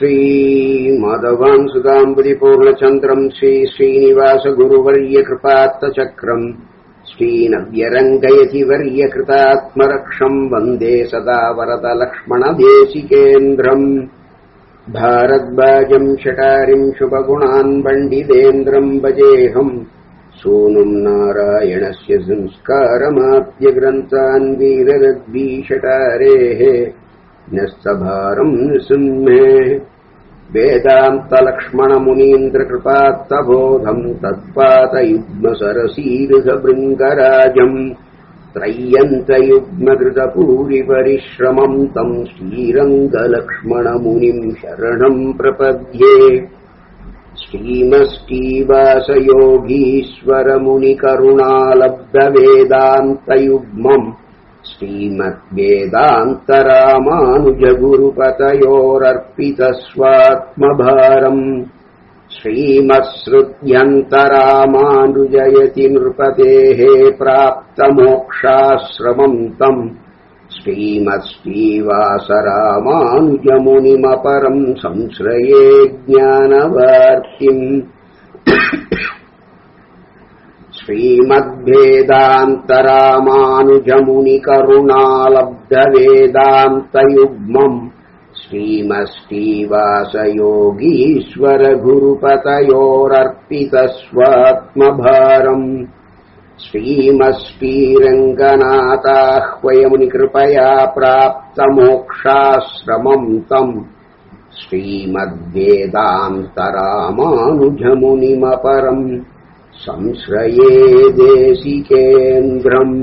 श्रीमाधवान् सुधाम्बुदिपूर्णचन्द्रम् श्रीश्रीनिवासगुरुवर्यकृपात्तचक्रम् श्रीनव्यरङ्गयतिवर्यकृतात्मरक्षम् वन्दे सदा वरदलक्ष्मणदेशिकेन्द्रम् भारद्वाजम् शटारिम् शुभगुणान् पण्डितेन्द्रम् भजेऽहम् सूनुम् नारायणस्य संस्कारमाद्यग्रन्थान् वीररद्वीषटारेः न्यस्तभारम् नृसिंहे वेदान्तलक्ष्मणमुनीन्द्रकृपात्तबोधम् तत्पातयुग्मसरसीरुधभृङ्गराजम् त्रय्यन्तयुग्मकृतपूरिपरिश्रमम् तम् श्रीरङ्गलक्ष्मणमुनिम् शरणम् प्रपद्ये श्रीमष्टीवासयोगीश्वरमुनिकरुणालब्धवेदान्तयुग्मम् श्रीमद्वेदान्तरामानुजगुरुपतयोरर्पितस्वात्मभारम् श्रीमत्सृत्यन्तरामानुजयति नृपतेः प्राप्तमोक्षाश्रमम् तम् श्रीमत्श्रीवासरामानुजमुनिमपरम् संश्रये ज्ञानवार्तिम् श्रीमद्वेदान्तरामानुजमुनिकरुणालब्धवेदान्तयुग्मम् श्रीमश्रीवासयोगीश्वरगुरुपतयोरर्पितस्वात्मभारम् श्रीमश्रीरङ्गनाथाह्वयमुनिकृपया प्राप्तमोक्षाश्रमम् तम् श्रीमद्वेदान्तरामानुजमुनिमपरम् संश्रये देशिकेन्द्रम्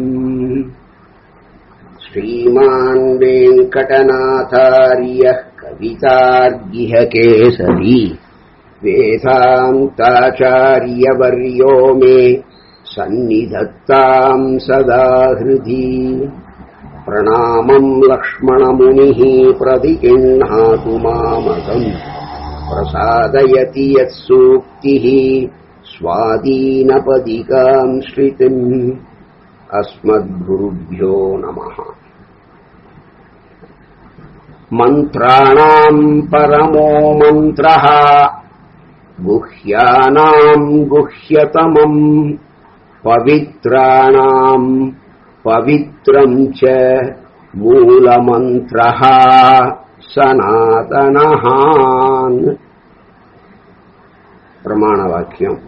श्रीमान् वेङ्कटनाथार्यः कवितार्गिह केसरी वेदान्ताचार्यवर्यो मे सन्निधत्ताम् सदा हृदि प्रणामम् लक्ष्मणमुनिः प्रतिगृह्णातु मामकम् प्रसादयति यत्सूक्तिः स्वादीनपदिकाम् श्रुतिम् अस्मद्गुरुभ्यो नमः मन्त्राणाम् परमो मन्त्रः गुह्यानाम् गुह्यतमम् पवित्राणाम् पवित्रम् च मूलमन्त्रः सनातनः பிரமாணவாக்கியம்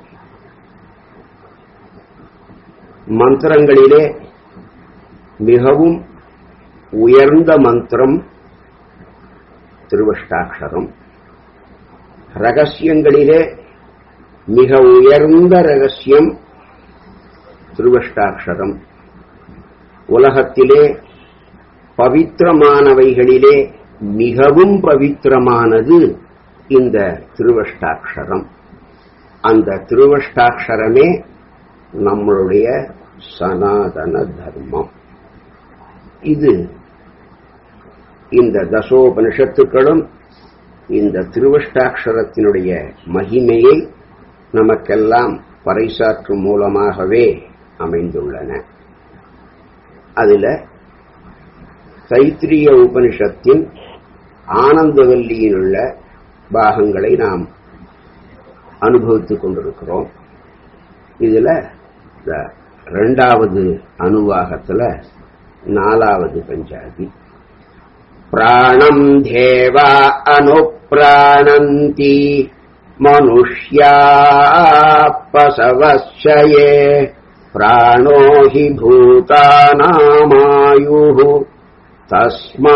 மந்திரங்களிலே மிகவும் உயர்ந்த மந்திரம் திருவஷ்டாட்சரம் ரகசியங்களிலே மிக உயர்ந்த ரகசியம் திருவஷ்டாட்சரம் உலகத்திலே பவித்திரமானவைகளிலே மிகவும் பவித்திரமானது இந்த திருவஷ்டாட்சரம் அந்த திருவஷ்டாட்சரமே நம்மளுடைய சனாதன தர்மம் இது இந்த தசோபனிஷத்துக்களும் இந்த திருவஷ்டாட்சரத்தினுடைய மகிமையை நமக்கெல்லாம் பறைசாற்றும் மூலமாகவே அமைந்துள்ளன அதுல தைத்திரிய உபனிஷத்தின் ஆனந்தவல்லியில் உள்ள பாகங்களை நாம் அனுபவித்துக் கொண்டிருக்கிறோம் இதுல ரெண்டாவது அணுவாகத்துல நாலாவது பஞ்சாதி பிராணம் தேவா அனுப்பிராணந்தி மனுஷ்யா பசவச்சயே பிராணோ ஹி பூதானாமாயு தஸ்மா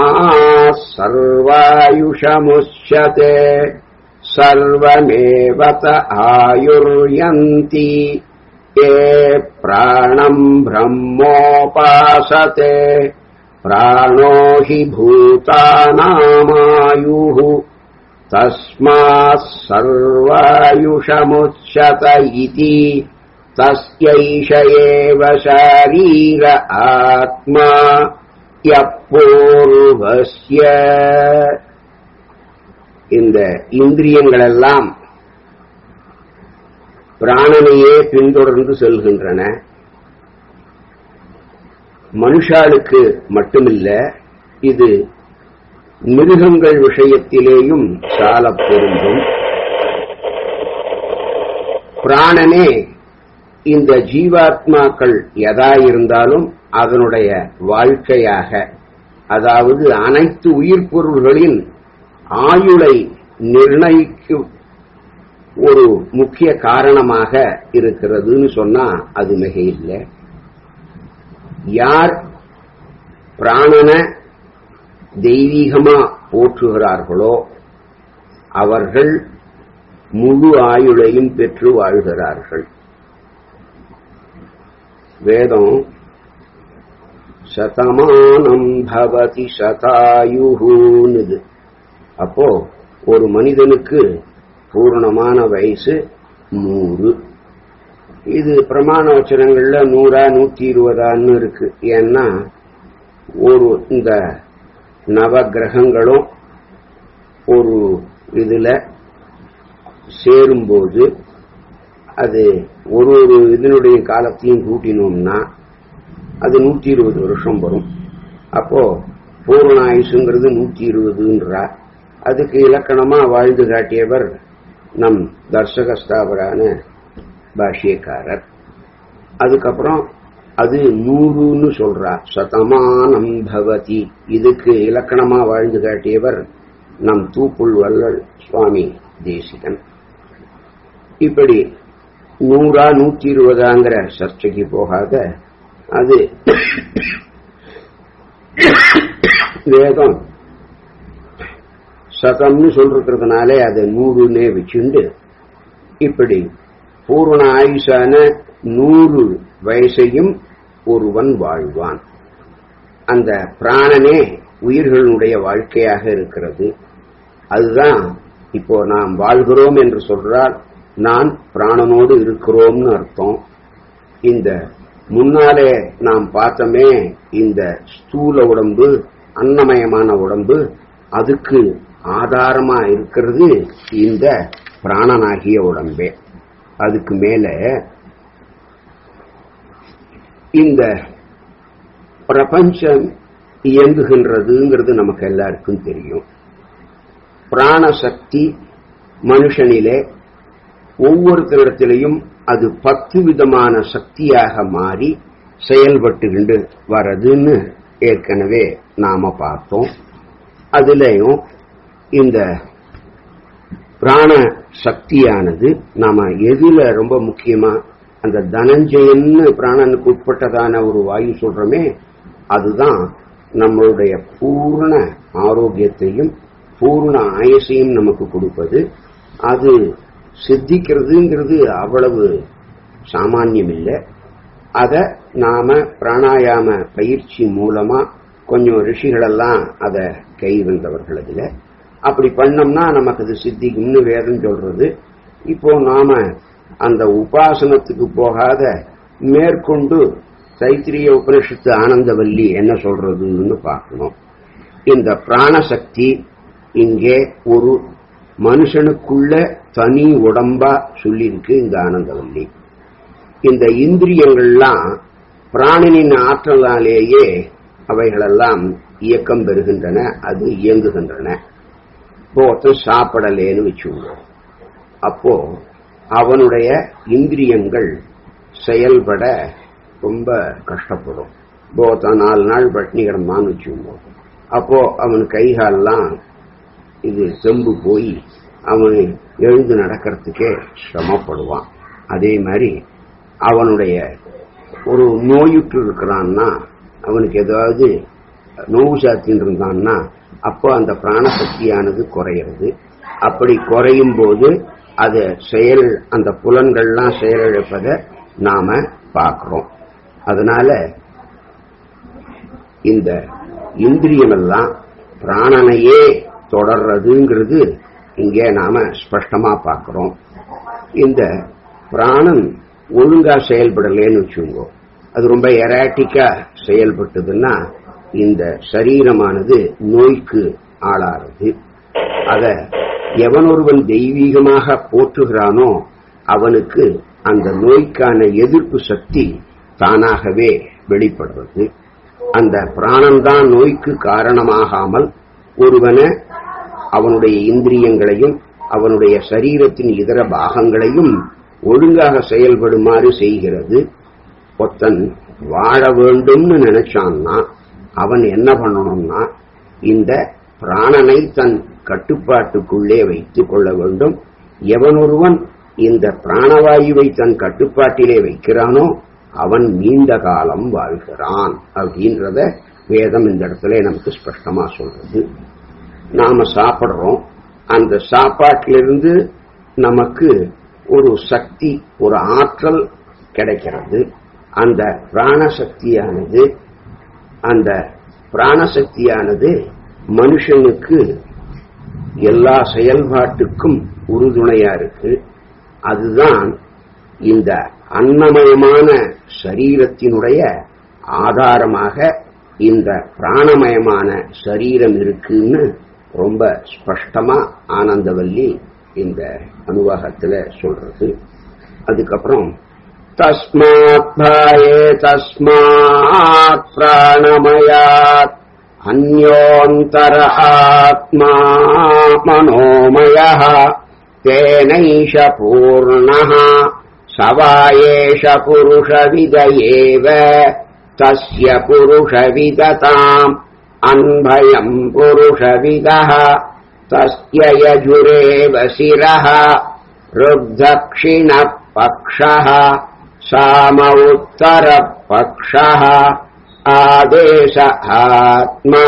சர்வாயுஷமுஷ்யதே सर्वमेवत आयुर्यन्ति ये प्राणम् ब्रह्मोपासते प्राणो हि भूतानामायुः तस्मात् सर्वायुषमुच्यत इति तस्यैष एव शारीर आत्मा यः पूर्वस्य இந்த இந்திரியங்கள் எல்லாம் பிராணனையே பின்தொடர்ந்து செல்கின்றன மனுஷாளுக்கு மட்டுமில்ல இது மிருகங்கள் விஷயத்திலேயும் சால பொருந்தும் பிராணனே இந்த ஜீவாத்மாக்கள் எதா இருந்தாலும் அதனுடைய வாழ்க்கையாக அதாவது அனைத்து உயிர் பொருள்களின் ஆயுளை நிர்ணயிக்கும் ஒரு முக்கிய காரணமாக இருக்கிறதுன்னு சொன்னா அது மிக இல்லை யார் பிராணன தெய்வீகமா போற்றுகிறார்களோ அவர்கள் முழு ஆயுளையும் பெற்று வாழ்கிறார்கள் வேதம் சதமானம் பவதி சதாயுன்னு அப்போ ஒரு மனிதனுக்கு பூர்ணமான வயசு நூறு இது பிரமாண வச்சனங்கள்ல நூறா நூத்தி இருபதான்னு இருக்கு ஏன்னா ஒரு இந்த நவ கிரகங்களும் ஒரு இதுல சேரும்போது அது ஒரு ஒரு இதனுடைய காலத்தையும் கூட்டினோம்னா அது நூத்தி இருபது வருஷம் வரும் அப்போ பூர்ண ஆயுசுங்கிறது நூத்தி இருபதுன்றா அதுக்கு இலக்கணமா வாழ்ந்து காட்டியவர் நம் தர்சக ஸ்தாபரான பாஷ்யக்காரர் அதுக்கப்புறம் அது நூறுன்னு சொல்றா சதமானம் பவதி இதுக்கு இலக்கணமா வாழ்ந்து காட்டியவர் நம் தூப்புள் வல்லல் சுவாமி தேசிகன் இப்படி நூறா நூத்தி இருபதாங்கிற சர்ச்சைக்கு போகாத அது வேதம் சதம்னு சொல்றதுனாலே அதை நூறுன்னே வச்சுண்டு இப்படி பூர்ண ஆயுஷான நூறு வயசையும் ஒருவன் வாழ்வான் அந்த பிராணனே உயிர்களுடைய வாழ்க்கையாக இருக்கிறது அதுதான் இப்போ நாம் வாழ்கிறோம் என்று சொல்றால் நான் பிராணனோடு இருக்கிறோம்னு அர்த்தம் இந்த முன்னாலே நாம் பார்த்தோமே இந்த ஸ்தூல உடம்பு அன்னமயமான உடம்பு அதுக்கு ஆதாரமா இருக்கிறது இந்த பிராணனாகிய உடம்பே அதுக்கு மேல இந்த பிரபஞ்சம் இயங்குகின்றதுங்கிறது நமக்கு எல்லாருக்கும் தெரியும் பிராணசக்தி மனுஷனிலே ஒவ்வொருத்தரிடத்திலையும் அது பத்து விதமான சக்தியாக மாறி செயல்பட்டுகிண்டு வரதுன்னு ஏற்கனவே நாம பார்த்தோம் அதுலயும் இந்த பிராண சக்தியானது நாம எதுல ரொம்ப முக்கியமா அந்த தனஞ்சயன்னு பிராணனுக்கு உட்பட்டதான ஒரு வாயு சொல்றோமே அதுதான் நம்மளுடைய பூர்ண ஆரோக்கியத்தையும் பூர்ண ஆயசையும் நமக்கு கொடுப்பது அது சித்திக்கிறதுங்கிறது அவ்வளவு சாமானியம் இல்லை அத நாம பிராணாயாம பயிற்சி மூலமா கொஞ்சம் ரிஷிகளெல்லாம் அத கை வந்தவர்கள் அதுல அப்படி பண்ணோம்னா நமக்கு அது சித்திக்கும்னு வேதம் சொல்றது இப்போ நாம அந்த உபாசனத்துக்கு போகாத மேற்கொண்டு தைத்திரிய உபனிஷத்து ஆனந்தவல்லி என்ன சொல்றதுன்னு பார்க்கணும் இந்த பிராணசக்தி இங்கே ஒரு மனுஷனுக்குள்ள தனி உடம்பா சொல்லியிருக்கு இந்த ஆனந்தவல்லி இந்த இந்திரியங்கள்லாம் பிராணனின் ஆற்றலாலேயே அவைகளெல்லாம் இயக்கம் பெறுகின்றன அது இயங்குகின்றன இப்போ ஒருத்தன் சாப்பிடலேன்னு வச்சுக்கோம் அப்போ அவனுடைய இந்திரியங்கள் செயல்பட ரொம்ப கஷ்டப்படும் இப்போ ஒருத்தன் நாலு நாள் பட்னி கிடந்தான்னு வச்சுக்கோங்க அப்போ அவன் கைகாலெல்லாம் இது செம்பு போய் அவன் எழுந்து நடக்கிறதுக்கே சிரமப்படுவான் அதே மாதிரி அவனுடைய ஒரு நோயுற்று இருக்கிறான்னா அவனுக்கு ஏதாவது நோவு சாத்தின்னு இருந்தான்னா அப்போ அந்த பிராணசக்தியானது குறையிறது அப்படி குறையும் போது அது செயல் அந்த புலன்கள்லாம் செயலிழப்பதை நாம பார்க்கிறோம் அதனால இந்த இந்திரியமெல்லாம் பிராணனையே தொடர்றதுங்கிறது இங்கே நாம ஸ்பஷ்டமா பார்க்கிறோம் இந்த பிராணன் ஒழுங்கா செயல்படலேன்னு வச்சுக்கோங்க அது ரொம்ப எராட்டிக்கா செயல்பட்டதுன்னா இந்த சரீரமானது நோய்க்கு ஆளாறது அத எவனொருவன் தெய்வீகமாக போற்றுகிறானோ அவனுக்கு அந்த நோய்க்கான எதிர்ப்பு சக்தி தானாகவே வெளிப்படுறது அந்த பிராணன்தான் நோய்க்கு காரணமாகாமல் ஒருவனை அவனுடைய இந்திரியங்களையும் அவனுடைய சரீரத்தின் இதர பாகங்களையும் ஒழுங்காக செயல்படுமாறு செய்கிறது ஒருத்தன் வாழ வேண்டும்னு நினைச்சான்னா அவன் என்ன பண்ணணும்னா இந்த பிராணனை தன் கட்டுப்பாட்டுக்குள்ளே வைத்துக் கொள்ள வேண்டும் எவனொருவன் இந்த பிராணவாயுவை தன் கட்டுப்பாட்டிலே வைக்கிறானோ அவன் நீண்ட காலம் வாழ்கிறான் அப்படின்றத வேதம் இந்த இடத்துல நமக்கு ஸ்பஷ்டமா சொல்றது நாம சாப்பிடுறோம் அந்த சாப்பாட்டிலிருந்து நமக்கு ஒரு சக்தி ஒரு ஆற்றல் கிடைக்கிறது அந்த பிராணசக்தியானது அந்த பிராணசக்தியானது மனுஷனுக்கு எல்லா செயல்பாட்டுக்கும் உறுதுணையா இருக்கு அதுதான் இந்த அன்னமயமான சரீரத்தினுடைய ஆதாரமாக இந்த பிராணமயமான சரீரம் இருக்குன்னு ரொம்ப ஸ்பஷ்டமா ஆனந்தவல்லி இந்த அனுவாகத்துல சொல்றது அதுக்கப்புறம் தஸ்மாத் பாயே தஸ்மாத் பிராணமயாத் அந்யோந்தர ஆத்மா மனோமய தேனைஷ பூர்ணः சவாயேஷ புருஷவித ஏவ தஸ்ய புருஷவிததாம் அன்பயம் புருஷவிதः தஸ்ய யஜுரேவ சிரः ருத்தक्षिणः पक्षः साम उत्तरपक्षः आदेश आत्मा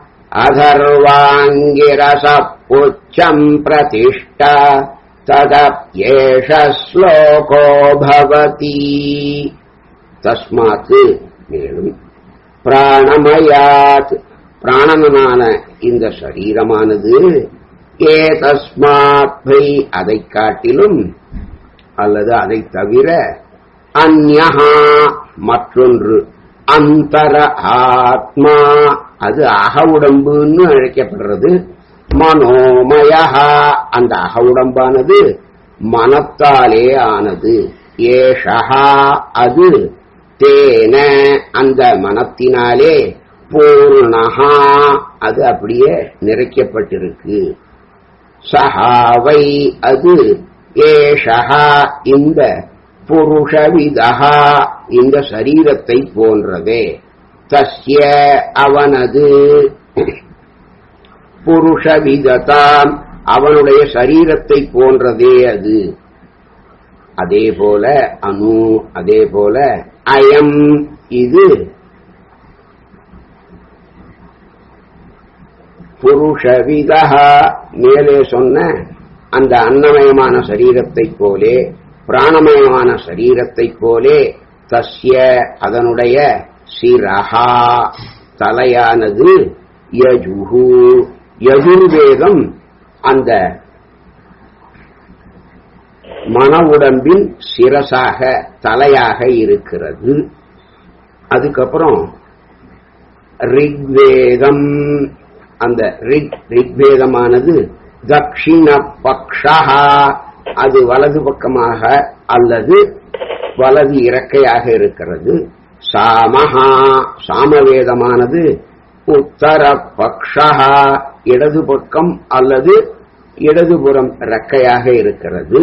अधर्वाङ्गिरसः पुच्छम् प्रतिष्ठ तदप्येष श्लोको भवति தஸ்மாத் மேலும் பிராணமயாத் பிராணனான இந்த சரீரமானது ஏ தஸ்மாத் பை அதை காட்டிலும் அல்லது அதை தவிர அந்யஹா மற்றொன்று அந்தர ஆத்மா அது அக உடம்புன்னு அழைக்கப்படுறது மனோமயா அந்த அக உடம்பானது மனத்தாலே ஆனது ஏஷா அது தேன அந்த மனத்தினாலே பூர்ணஹா அது அப்படியே நிறைக்கப்பட்டிருக்கு சஹாவை அது ஏஷா இந்த புருஷவிதா இந்த சரீரத்தை போன்றதே தஸ்ய அவனது புருஷவிததாம் அவனுடைய சரீரத்தை போன்றதே அது அதே போல அணு அதே போல அயம் இது புருஷவிதா மேலே சொன்ன அந்த அன்னமயமான சரீரத்தைப் போலே பிராணமயமான சரீரத்தைப் போலே தஸ்ய அதனுடைய சிரஹா தலையானது யஜுகு யஜுர்வேதம் அந்த மன உடம்பின் சிரசாக தலையாக இருக்கிறது அதுக்கப்புறம் ரிக்வேதம் அந்த ரிக் ரிக்வேதமானது தக்ஷிண பக்ஷா அது வலது பக்கமாக அல்லது வலது இறக்கையாக இருக்கிறது சாமஹா சாமவேதமானது உத்தர பக்ஷா இடது பக்கம் அல்லது இடதுபுறம் இறக்கையாக இருக்கிறது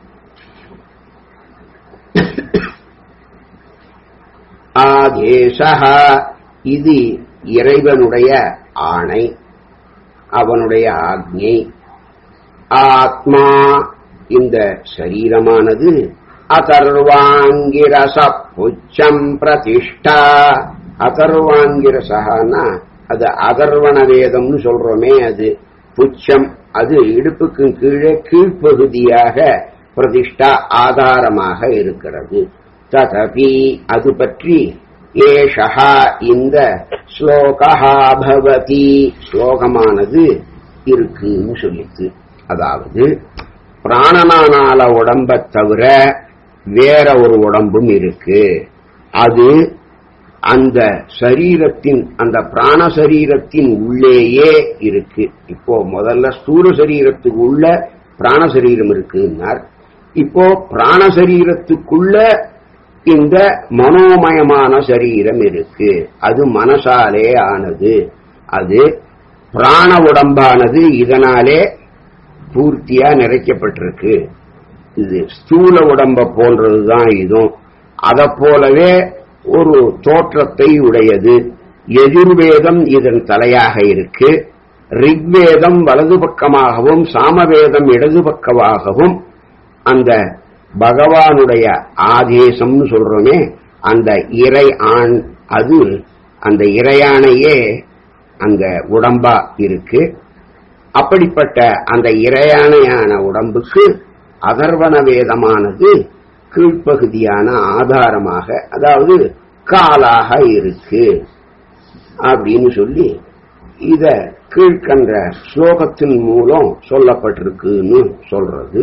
ஆதேசா இது இறைவனுடைய ஆணை அவனுடைய ஆக்ஞை ஆத்மா இந்த சரீரமானது அதர்வாங்கிரச புச்சம் பிரதிஷ்டா அதர்வாங்கிரசகான்னா அது அதர்வண வேதம்னு சொல்றோமே அது புச்சம் அது இடுப்புக்கு கீழே கீழ்ப்பகுதியாக பிரதிஷ்டா ஆதாரமாக இருக்கிறது ததபி அது பற்றி ஏஷா இந்த ஸ்லோகா பவதி ஸ்லோகமானது இருக்குன்னு சொல்லித்து அதாவது பிராணனானால உடம்ப தவிர வேற ஒரு உடம்பும் இருக்கு அது அந்த சரீரத்தின் அந்த பிராண சரீரத்தின் உள்ளேயே இருக்கு இப்போ முதல்ல ஸ்தூல சரீரத்துக்கு உள்ள பிராண சரீரம் இருக்குன்னார் இப்போ பிராண சரீரத்துக்குள்ள இந்த மனோமயமான சரீரம் இருக்கு அது மனசாலே ஆனது அது பிராண உடம்பானது இதனாலே பூர்த்தியா நிறைக்கப்பட்டிருக்கு இது ஸ்தூல உடம்ப போன்றதுதான் இதுவும் அதை போலவே ஒரு தோற்றத்தை உடையது எதிர்வேதம் இதன் தலையாக இருக்கு ரிக்வேதம் வலது பக்கமாகவும் சாமவேதம் இடது பக்கமாகவும் அந்த பகவானுடைய ஆதேசம்னு சொல்றோமே அந்த இறை ஆண் அது அந்த இறையானையே அந்த உடம்பா இருக்கு அப்படிப்பட்ட அந்த இறையானையான உடம்புக்கு அதர்வன வேதமானது கீழ்ப்பகுதியான ஆதாரமாக அதாவது காலாக இருக்கு அப்படின்னு சொல்லி இத கீழ்கண்ட ஸ்லோகத்தின் மூலம் சொல்லப்பட்டிருக்குன்னு சொல்றது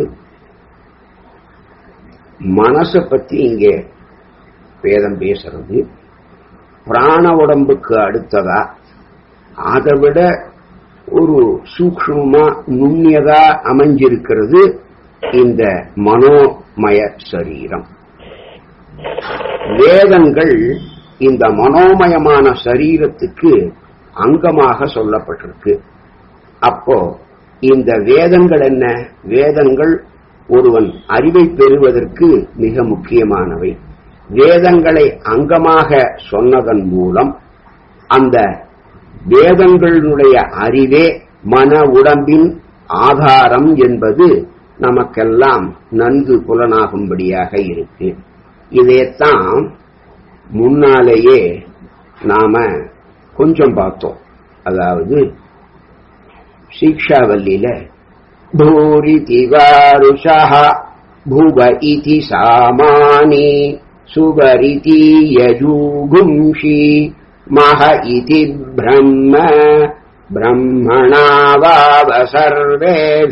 மனசை பத்தி இங்கே வேதம் பேசுறது பிராண உடம்புக்கு அடுத்ததா அதை விட ஒரு சூக்ஷ்மமா நுண்ணியதா அமைஞ்சிருக்கிறது இந்த மனோமய சரீரம் வேதங்கள் இந்த மனோமயமான சரீரத்துக்கு அங்கமாக சொல்லப்பட்டிருக்கு அப்போ இந்த வேதங்கள் என்ன வேதங்கள் ஒருவன் அறிவை பெறுவதற்கு மிக முக்கியமானவை வேதங்களை அங்கமாக சொன்னதன் மூலம் அந்த வேதங்களுடைய அறிவே மன உடம்பின் ஆதாரம் என்பது நமக்கெல்லாம் நன்கு புலனாகும்படியாக இருக்கு இதைத்தான் முன்னாலேயே நாம கொஞ்சம் பார்த்தோம் அதாவது சீக்ஷாவல்லியில பூரிதி வாருஷா புவ இதி சாமானி சுவரிதி யஜூகும்ஷி மக இதி பிரம்ம பிரம்மணாவாவ சர்வே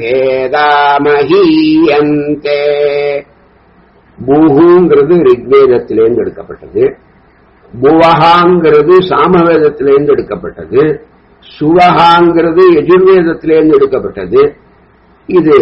வேதாமஹீயந்தே பூஹுங்கிறது ரிக்வேதத்திலேருந்து எடுக்கப்பட்டது புவஹாங்கிறது சாமவேதத்திலேருந்து எடுக்கப்பட்டது சுவஹாங்கிறது எஜுர்வேதத்திலேருந்து எடுக்கப்பட்டது இது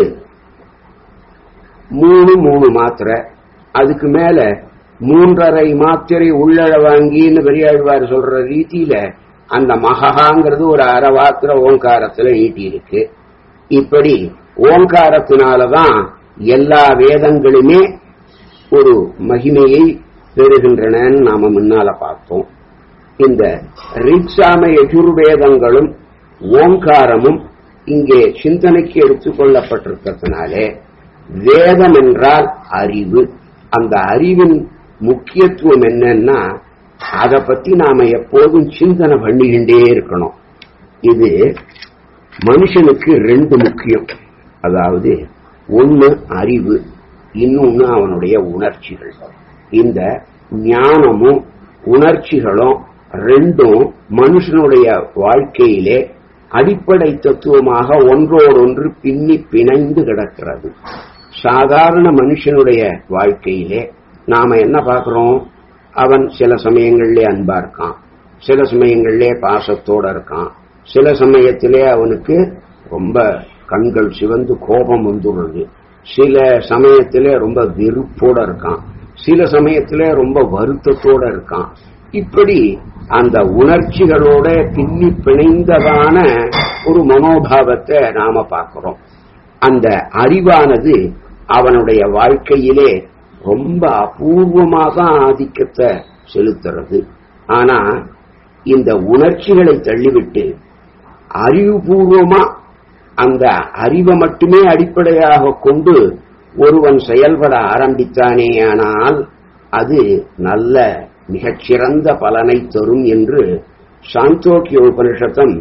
மூணு மூணு மாத்திரை அதுக்கு மேல மூன்றரை மாத்திரை உள்ளழ வாங்கின்னு பெரியாழ்வார் சொல்ற ரீதியில அந்த மகஹாங்கிறது ஒரு அரை மாத்திரை ஓங்காரத்துல ஈட்டி இருக்கு இப்படி ஓங்காரத்தினாலதான் எல்லா வேதங்களுமே ஒரு மகிமையை பெறுகின்றனன்னு நாம முன்னால பார்த்தோம் இந்த ரிக்ஷாம எஜுர்வேதங்களும் ஓங்காரமும் இங்கே சிந்தனைக்கு எடுத்துக்கொள்ளப்பட்டிருக்கிறதுனாலே வேதம் என்றால் அறிவு அந்த அறிவின் முக்கியத்துவம் என்னன்னா அதை பத்தி நாம எப்போதும் சிந்தனை பண்ணிக்கிட்டே இருக்கணும் இது மனுஷனுக்கு ரெண்டு முக்கியம் அதாவது ஒன்னு அறிவு இன்னொன்னு அவனுடைய உணர்ச்சிகள் இந்த ஞானமும் உணர்ச்சிகளும் ரெண்டும் மனுஷனுடைய வாழ்க்கையிலே அடிப்படை தத்துவமாக ஒன்றோடொன்று பின்னி பிணைந்து கிடக்கிறது சாதாரண மனுஷனுடைய வாழ்க்கையிலே நாம என்ன பார்க்கிறோம் அவன் சில சமயங்கள்லே அன்பா இருக்கான் சில சமயங்கள்லே பாசத்தோட இருக்கான் சில சமயத்திலே அவனுக்கு ரொம்ப கண்கள் சிவந்து கோபம் வந்துடுறது சில சமயத்திலே ரொம்ப வெறுப்போட இருக்கான் சில சமயத்திலே ரொம்ப வருத்தத்தோட இருக்கான் இப்படி அந்த உணர்ச்சிகளோட பின்னி பிணைந்ததான ஒரு மனோபாவத்தை நாம பார்க்கிறோம் அந்த அறிவானது அவனுடைய வாழ்க்கையிலே ரொம்ப அபூர்வமாக தான் ஆதிக்கத்தை செலுத்துறது ஆனா இந்த உணர்ச்சிகளை தள்ளிவிட்டு அறிவுபூர்வமா அந்த அறிவை மட்டுமே அடிப்படையாக கொண்டு ஒருவன் செயல்பட ஆரம்பித்தானேயானால் அது நல்ல மிகச்சிறந்த பலனை தரும் என்று சாந்தோக்கிய உபனிஷத்தம்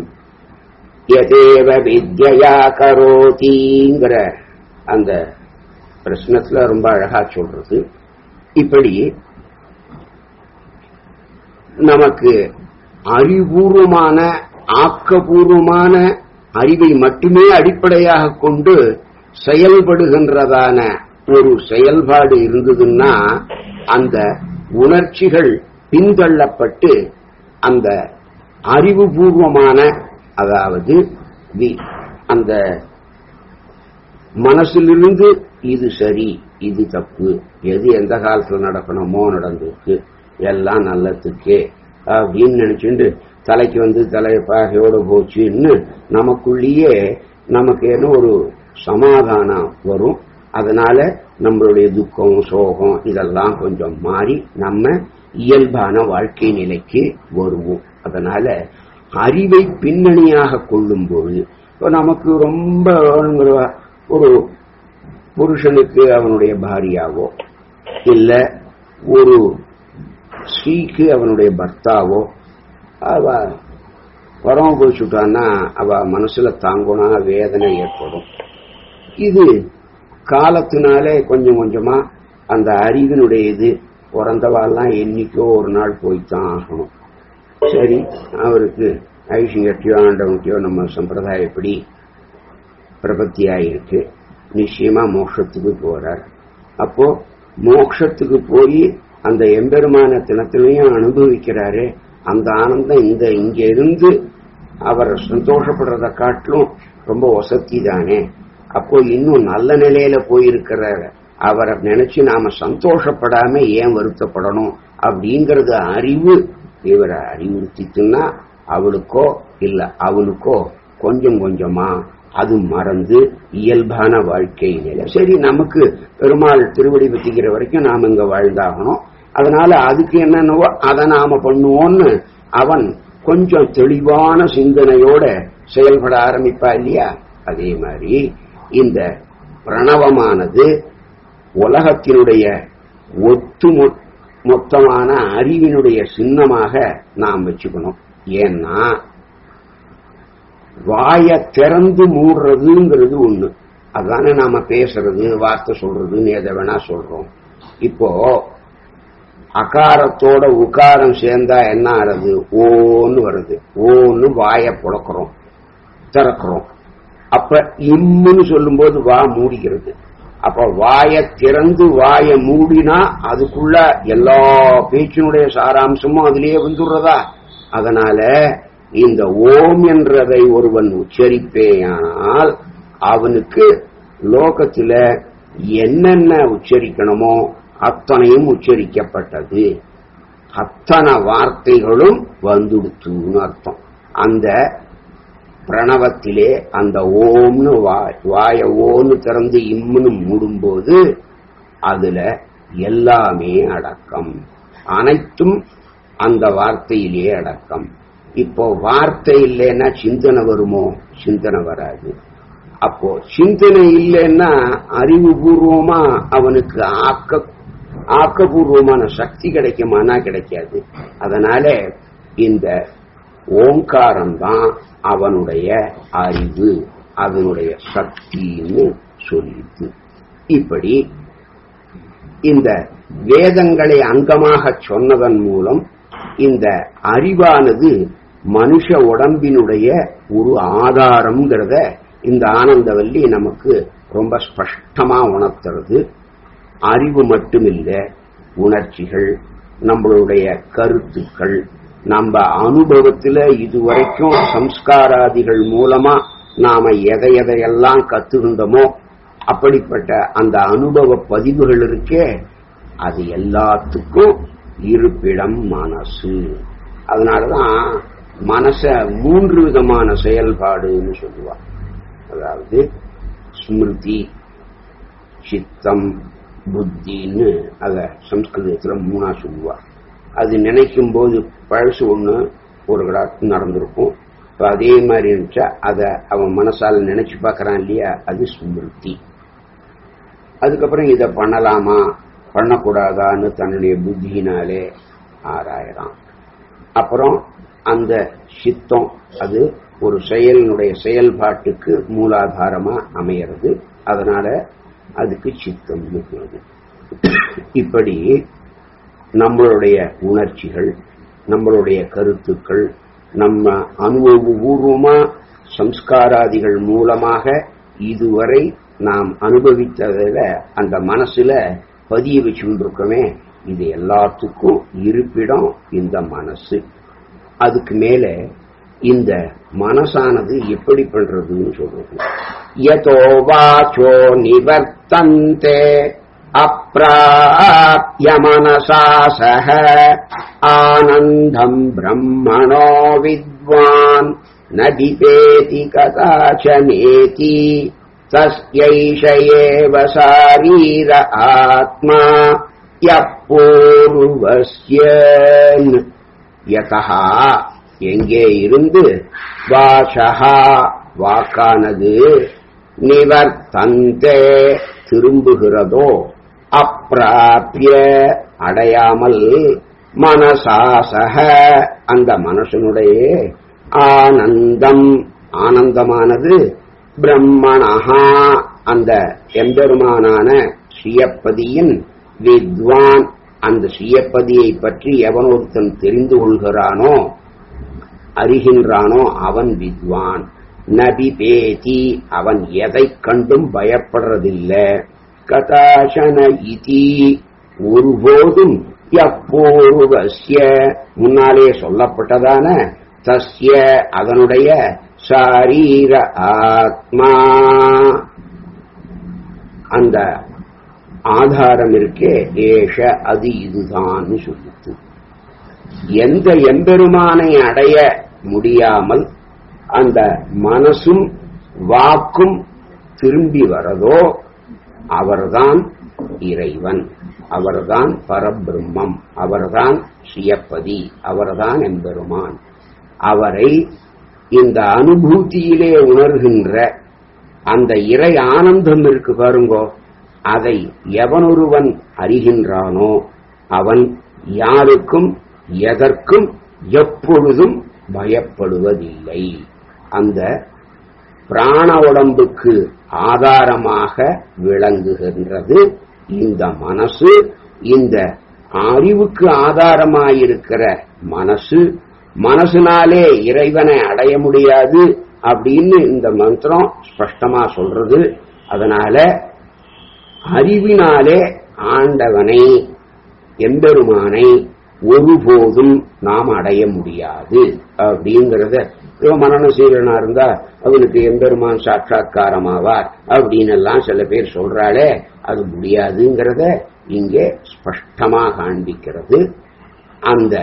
எதேவ வித்யா கரோதிங்கிற அந்த பிரச்சனத்துல ரொம்ப அழகா சொல்றது இப்படி நமக்கு அறிபூர்வமான ஆக்கபூர்வமான அறிவை மட்டுமே அடிப்படையாக கொண்டு செயல்படுகின்றதான ஒரு செயல்பாடு இருந்ததுன்னா அந்த உணர்ச்சிகள் பின்தள்ளப்பட்டு அந்த அறிவுபூர்வமான அதாவது வி- அந்த மனசிலிருந்து இது சரி இது தப்பு எது எந்த காலத்துல நடக்கணுமோ நடந்திருக்கு எல்லாம் நல்லதுக்கே அப்படின்னு நினைச்சுட்டு தலைக்கு வந்து தலைப்பாகையோட போச்சுன்னு நமக்குள்ளேயே நமக்கு என்ன ஒரு சமாதானம் வரும் அதனால நம்மளுடைய துக்கம் சோகம் இதெல்லாம் கொஞ்சம் மாறி நம்ம இயல்பான வாழ்க்கை நிலைக்கு வருவோம் அதனால அறிவை பின்னணியாக கொள்ளும் பொழுது இப்போ நமக்கு ரொம்ப வேணுங்கிற ஒரு புருஷனுக்கு அவனுடைய பாரியாவோ இல்ல ஒரு ஸ்ரீக்கு அவனுடைய பர்த்தாவோ அவ பரம போச்சுட்டான்னா அவ மனசுல தாங்குனா வேதனை ஏற்படும் இது காலத்தினாலே கொஞ்சம் கொஞ்சமா அந்த அறிவினுடைய இது பிறந்தவாள்லாம் என்னைக்கோ ஒரு நாள் போய்த்தான் ஆகணும் சரி அவருக்கு ஐஷியட்டியோ ஆண்டவன்கிட்டயோ நம்ம சம்பிரதாயப்படி பிரபத்தியாயிருக்கு நிச்சயமா மோட்சத்துக்கு போறார் அப்போ மோட்சத்துக்கு போய் அந்த எம்பெருமான தினத்திலையும் அனுபவிக்கிறாரு அந்த ஆனந்தம் இந்த இங்க இருந்து அவர் சந்தோஷப்படுறத காட்டிலும் ரொம்ப வசதி தானே அப்போ இன்னும் நல்ல நிலையில போயிருக்கிற அவரை நினைச்சு நாம சந்தோஷப்படாம ஏன் வருத்தப்படணும் அப்படிங்கறது அறிவு இவரை அறிவுறுத்திட்டுன்னா அவளுக்கோ இல்ல அவனுக்கோ கொஞ்சம் கொஞ்சமா அது மறந்து இயல்பான வாழ்க்கை நிலை சரி நமக்கு பெருமாள் திருவடி பத்திக்கிற வரைக்கும் நாம இங்க வாழ்ந்தாகணும் அதனால அதுக்கு என்னென்னவோ அதை நாம பண்ணுவோம்னு அவன் கொஞ்சம் தெளிவான சிந்தனையோட செயல்பட ஆரம்பிப்பா இல்லையா அதே மாதிரி இந்த பிரணவமானது உலகத்தினுடைய ஒட்டு மொத்தமான அறிவினுடைய சின்னமாக நாம் வச்சுக்கணும் ஏன்னா வாய திறந்து மூடுறதுங்கிறது ஒண்ணு அதானே நாம பேசுறது வார்த்தை சொல்றதுன்னு எதை வேணா சொல்றோம் இப்போ அகாரத்தோட உகாரம் சேர்ந்தா என்ன ஆறுது ஓன்னு வருது ஓன்னு வாய புழக்கிறோம் திறக்கிறோம் அப்ப இம்முன்னு சொல்லும்போது வா மூடிக்கிறது அப்ப வாய திறந்து வாய மூடினா அதுக்குள்ள எல்லா பேச்சினுடைய சாராம்சமும் அதிலேயே வந்துடுறதா அதனால இந்த ஓம் என்றதை ஒருவன் உச்சரிப்பேயானால் அவனுக்கு லோகத்துல என்னென்ன உச்சரிக்கணுமோ அத்தனையும் உச்சரிக்கப்பட்டது அத்தனை வார்த்தைகளும் வந்துடுத்துன்னு அர்த்தம் அந்த பிரணவத்திலே அந்த ஓம்னு வாய ஓன்னு திறந்து இம்முன்னு மூடும்போது அதுல எல்லாமே அடக்கம் அனைத்தும் அந்த வார்த்தையிலே அடக்கம் இப்போ வார்த்தை இல்லைன்னா சிந்தனை வருமோ சிந்தனை வராது அப்போ சிந்தனை இல்லைன்னா அறிவுபூர்வமா அவனுக்கு ஆக்க ஆக்கபூர்வமான சக்தி கிடைக்குமானா கிடைக்காது அதனால இந்த ஓங்காரம் தான் அவனுடைய அறிவு அதனுடைய சக்தின்னு சொல்லிட்டு இப்படி இந்த வேதங்களை அங்கமாக சொன்னதன் மூலம் இந்த அறிவானது மனுஷ உடம்பினுடைய ஒரு ஆதாரம்ங்கிறத இந்த ஆனந்தவல்லி நமக்கு ரொம்ப ஸ்பஷ்டமா உணர்த்துறது அறிவு மட்டுமில்ல உணர்ச்சிகள் நம்மளுடைய கருத்துக்கள் நம்ம அனுபவத்துல இதுவரைக்கும் சம்ஸ்காராதிகள் மூலமா நாம எதை எதையெல்லாம் கத்துக்கின்றோமோ அப்படிப்பட்ட அந்த அனுபவ பதிவுகள் இருக்கே அது எல்லாத்துக்கும் இருப்பிடம் மனசு அதனாலதான் மனச மூன்று விதமான செயல்பாடுன்னு சொல்லுவா அதாவது ஸ்மிருதி சித்தம் புத்தின்னு அத சம்ஸ்கிருதத்துல மூணா சொல்லுவா அது நினைக்கும் போது பழசு ஒண்ணு ஒரு கிராத்து நடந்திருக்கும் இப்ப அதே மாதிரி இருந்துச்சா அத அவன் மனசால நினைச்சு பார்க்கறான் இல்லையா அது ஸ்மிருதி அதுக்கப்புறம் இத பண்ணலாமா பண்ணக்கூடாதான்னு தன்னுடைய புத்தியினாலே ஆராயறான் அப்புறம் அந்த சித்தம் அது ஒரு செயலினுடைய செயல்பாட்டுக்கு மூலாதாரமா அமையிறது அதனால அதுக்கு சித்தம் இப்படி நம்மளுடைய உணர்ச்சிகள் நம்மளுடைய கருத்துக்கள் நம்ம அனுபவபூர்வமா சம்ஸ்காராதிகள் மூலமாக இதுவரை நாம் அனுபவித்ததில் அந்த மனசுல பதிய வச்சுருக்கோமே இது எல்லாத்துக்கும் இருப்பிடம் இந்த மனசு அதுக்கு மேல இந்த மனசானது எப்படி பண்றதுன்னு சொல்றது யதோ வாச்சோ நிவர்த்தந்தே अप्राप्य मनसा सह आनन्दम् ब्रह्मणो विद्वान् न दिपेति कदाचनेति तस्यैष एव शारीर आत्मा यः पूर्वस्यन् யதா எங்கே இருந்து வாசகா வாக்கானது நிவர்த்தந்தே திரும்புகிறதோ அப்பிராப்பிய அடையாமல் மனசாசக அந்த மனசனுடைய ஆனந்தம் ஆனந்தமானது பிரம்மணஹா அந்த எம்பெருமானான ஸ்ரீயப்பதியின் வித்வான் அந்த சுயப்பதியை பற்றி எவன் ஒருத்தன் தெரிந்து கொள்கிறானோ அறிகின்றானோ அவன் வித்வான் நபி பேதி அவன் எதை கண்டும் பயப்படுறதில்லை கதாசன இதி ஒருபோதும் எப்போருவசிய முன்னாலே சொல்லப்பட்டதான தஸ்ய அதனுடைய சாரீர ஆத்மா அந்த ஆதாரம் இருக்கே ஏஷ அது இதுதான் சொல்லித்து எந்த எம்பெருமானை அடைய முடியாமல் அந்த மனசும் வாக்கும் திரும்பி வரதோ அவர்தான் இறைவன் அவர்தான் பரபிரம்மம் அவர்தான் சுயப்பதி அவர்தான் எம்பெருமான் அவரை இந்த அனுபூதியிலே உணர்கின்ற அந்த இறை ஆனந்தம் இருக்கு பாருங்கோ அதை எவனொருவன் அறிகின்றானோ அவன் யாருக்கும் எதற்கும் எப்பொழுதும் பயப்படுவதில்லை அந்த பிராண உடம்புக்கு ஆதாரமாக விளங்குகின்றது இந்த மனசு இந்த அறிவுக்கு ஆதாரமாயிருக்கிற மனசு மனசுனாலே இறைவனை அடைய முடியாது அப்படின்னு இந்த மந்திரம் ஸ்பஷ்டமா சொல்றது அதனால அறிவினாலே ஆண்டவனை எம்பெருமானை ஒருபோதும் நாம் அடைய முடியாது அப்படிங்கறத இவன் மரணசீலனா இருந்தா அவனுக்கு எம்பெருமான் சாட்சா்காரமாவார் அப்படின்னு எல்லாம் சில பேர் சொல்றாளே அது முடியாதுங்கிறத இங்கே ஸ்பஷ்டமா காண்பிக்கிறது அந்த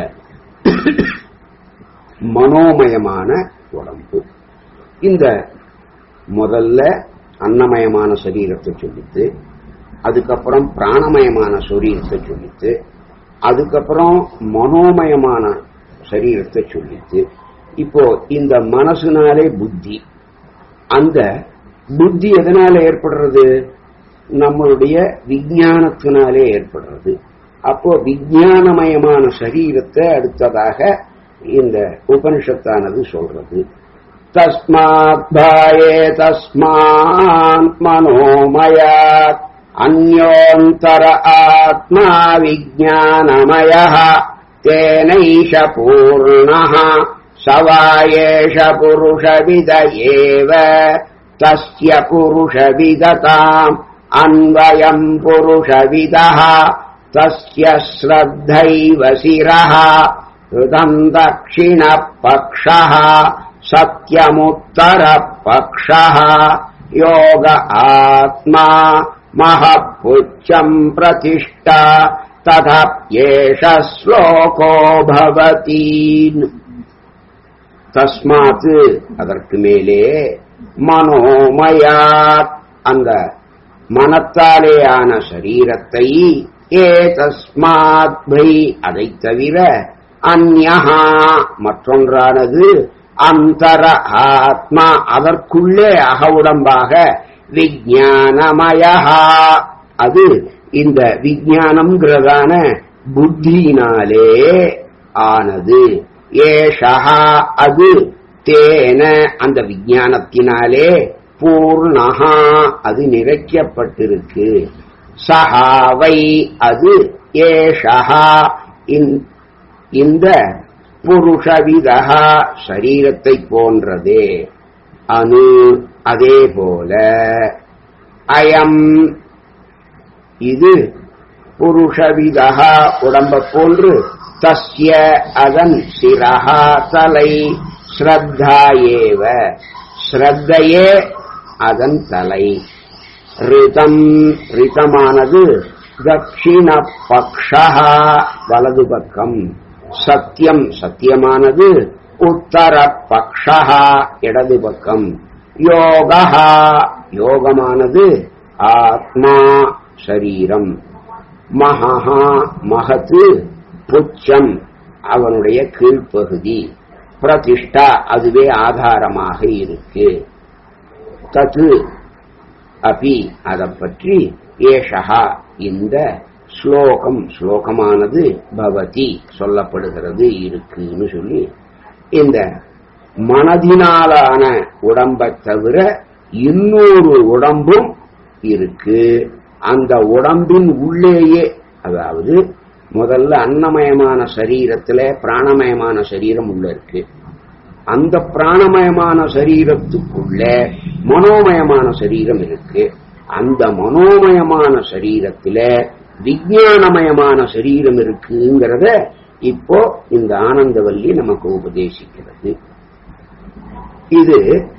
மனோமயமான உடம்பு இந்த முதல்ல அன்னமயமான சரீரத்தை சொல்லித்து அதுக்கப்புறம் பிராணமயமான சரீரத்தை சொல்லித்து அதுக்கப்புறம் மனோமயமான சரீரத்தை சொல்லித்து இப்போ இந்த மனசுனாலே புத்தி அந்த புத்தி எதனால ஏற்படுறது நம்மளுடைய விஞ்ஞானத்தினாலே ஏற்படுறது அப்போ விஞ்ஞானமயமான சரீரத்தை அடுத்ததாக இந்த உபனிஷத்தானது சொல்றது தஸ்மாத் பாயே தஸ்மான் மனோமயாத் अन्योऽन्तर आत्मा विज्ञानमयः तेनैष पूर्णः स वा एष पुरुषविद एव तस्य पुरुषविदताम् अन्वयम् पुरुषविदः तस्य श्रद्धैव शिरः हृदम् दक्षिणपक्षः सत्यमुत्तरपक्षः योग आत्मा महपुच्छम् प्रतिष्ठा तथाप्येष श्लोको भवति தஸ்மாத் அதற்கு மேலே மனோமயாத் அந்த மனத்தாலேயான சரீரத்தை ஏ தஸ்மாத் பை அதை தவிர அந்யஹா மற்றொன்றானது அந்தர ஆத்மா அதற்குள்ளே அகவுடம்பாக விஜானமயா அது இந்த விஜானம்ங்கிறதான புத்தியினாலே ஆனது ஏஷா அது தேன அந்த விஜானத்தினாலே பூர்ணஹா அது நிறைக்கப்பட்டிருக்கு சஹாவை அது ஏஷா இந்த புருஷவிதா சரீரத்தை போன்றதே அணு அதே போல அயம் இது புருஷவிதா உடம்ப போன்று தஸ்ய அதன் சிரஹா தலை ஸ்ரத்தா ஏவ ஸ்ரத்தையே அதன் தலை ரிதம் ரிதமானது தட்சிண பக்ஷா வலது பக்கம் சத்தியம் சத்தியமானது உத்தர பக்ஷா இடது பக்கம் யோகா யோகமானது ஆத்மா சரீரம் மகா மகத்து புச்சம் அவனுடைய கீழ்ப்பகுதி பிரதிஷ்டா அதுவே ஆதாரமாக இருக்கு தத்து அபி அதை பற்றி ஏஷா இந்த ஸ்லோகம் ஸ்லோகமானது பவதி சொல்லப்படுகிறது இருக்குன்னு சொல்லி இந்த மனதினாலான உடம்பை தவிர இன்னொரு உடம்பும் இருக்கு அந்த உடம்பின் உள்ளேயே அதாவது முதல்ல அன்னமயமான சரீரத்துல பிராணமயமான சரீரம் உள்ள இருக்கு அந்த பிராணமயமான சரீரத்துக்குள்ள மனோமயமான சரீரம் இருக்கு அந்த மனோமயமான சரீரத்துல விஞ்ஞானமயமான சரீரம் இருக்குங்கிறத இப்போ இந்த ஆனந்தவல்லி நமக்கு உபதேசிக்கிறது இது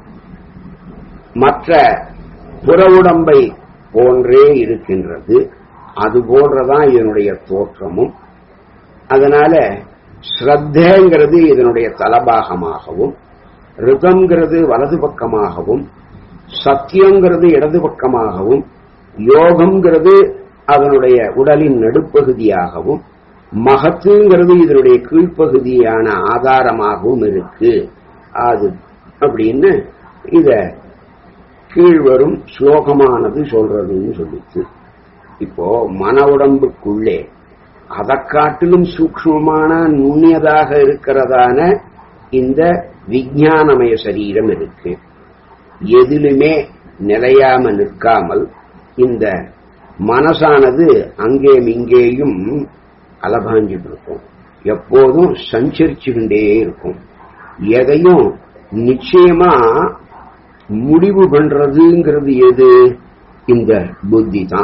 மற்ற புற உடம்பை போன்றே இருக்கின்றது அது போன்றதான் இதனுடைய தோற்றமும் அதனால ஸ்ரத்தங்கிறது இதனுடைய தலபாகமாகவும் ரிதம்ங்கிறது வலது பக்கமாகவும் சத்தியங்கிறது இடது பக்கமாகவும் யோகம்ங்கிறது அதனுடைய உடலின் நடுப்பகுதியாகவும் மகத்துங்கிறது இதனுடைய கீழ்ப்பகுதியான ஆதாரமாகவும் இருக்கு அது அப்படின்னு இத கீழ்வரும் ஸ்லோகமானது சொல்றதுன்னு சொல்லிச்சு இப்போ மன உடம்புக்குள்ளே அதை காட்டிலும் சூக்ஷ்மமான நுண்ணியதாக இருக்கிறதான இந்த விஞ்ஞானமய சரீரம் இருக்கு எதிலுமே நிலையாம நிற்காமல் இந்த மனசானது அங்கேயும் இங்கேயும் அலபாஞ்சிட்டு இருக்கும் எப்போதும் சஞ்சரிச்சுக்கிட்டே இருக்கும் எதையும் நிச்சயமா முடிவு பண்றதுங்கிறது எது இந்த புத்தி தான்